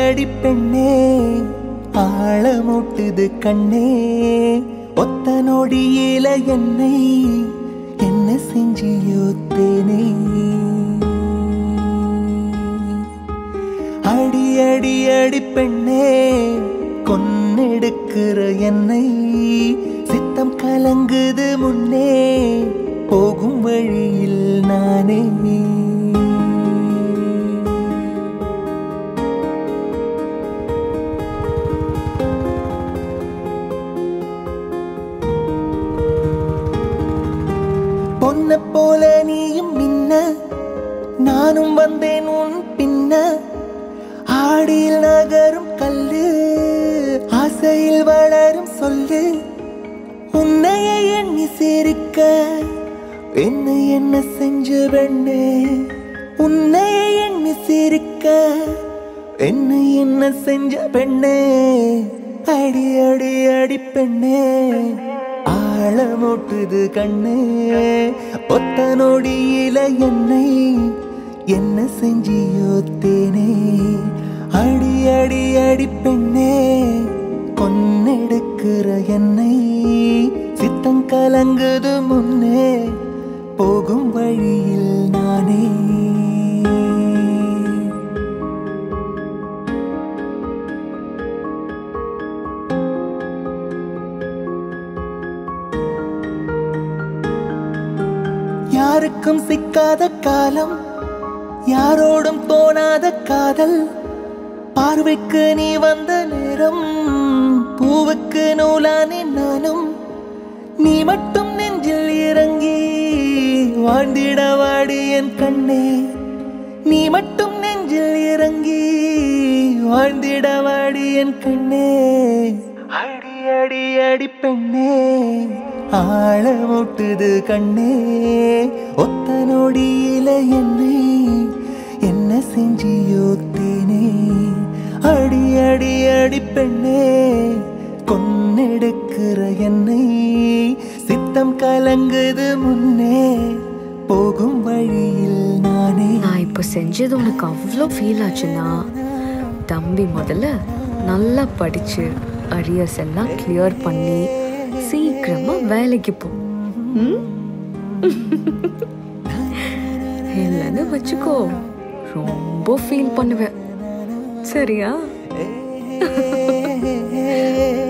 அடி பெண்ணே ஆழமூட்டுது கண்ணே ஒத்த நொடியில என்னை என்ன செஞ்சியோ தேனே அடி அடி அடி பெண்ணே கொன்னெடுக்கிற என்னை சித்தம் கலங்குது முன்னே போகும் வழியில் நானே பொன்ன போல நீயும் மின்ன நானும் வந்தேன் உன் பின்ன ஆடியில் நகரும் கல்லு ஆசையில் வளரும் சொல்லு உன்னையே எண்ணி சிரிக்க என்னை என்ன செஞ்ச பெண்ணே உன்னையே எண்ணி சிரிக்க என்னை என்ன செஞ்ச பெண்ணே அடி அடி அடி பெண்ணே ஆழமூட்டுது கண்ணே ஒத்த நொடியில என்னை என்ன செஞ்சியோ தேனே அடி அடி அடி பெண்ணே கொன்னெடுக்கிற என்னை சித்தம் கலங்குது முன்னே போகும் வழியில் நானே யாருக்கும் சிக்காத காலம் யாரோடும் தோணாத காதல் பார்வைக்கு நீ வந்த நேரம் பூவுக்கு நூலானே நானும் நீ மட்டும் நெஞ்சில் இறங்கி வாழ்ந்திட வாடி என் கண்ணே நீ மட்டும் நெஞ்சில் இறங்கி வாழ்ந்திட வாடி என் கண்ணே அடி அடி அடி பெண்ணே ஆழமூட்டுது கண்ணே ஒத்த நொடியில என்னை என்ன செஞ்சியோ தேனே அடி அடி அடி பெண்ணே கொன்னெடுக்கிற என்னை சித்தம் கலங்குது முன்னே போகும் வழியில் நானே நான் இப்போ செஞ்சது உனக்கு அவ்வளோ ஃபீல் ஆச்சுன்னா தம்பி முதல்ல நல்லா படிச்சு அரியர்ஸ் எல்லாம் கிளியர் பண்ணி சீக்கிரமா வேலைக்கு போ ம்? இல்லைன்னு வச்சுக்கோ ரொம்ப ஃபீல் பண்ணுவேன் சரியா ஏ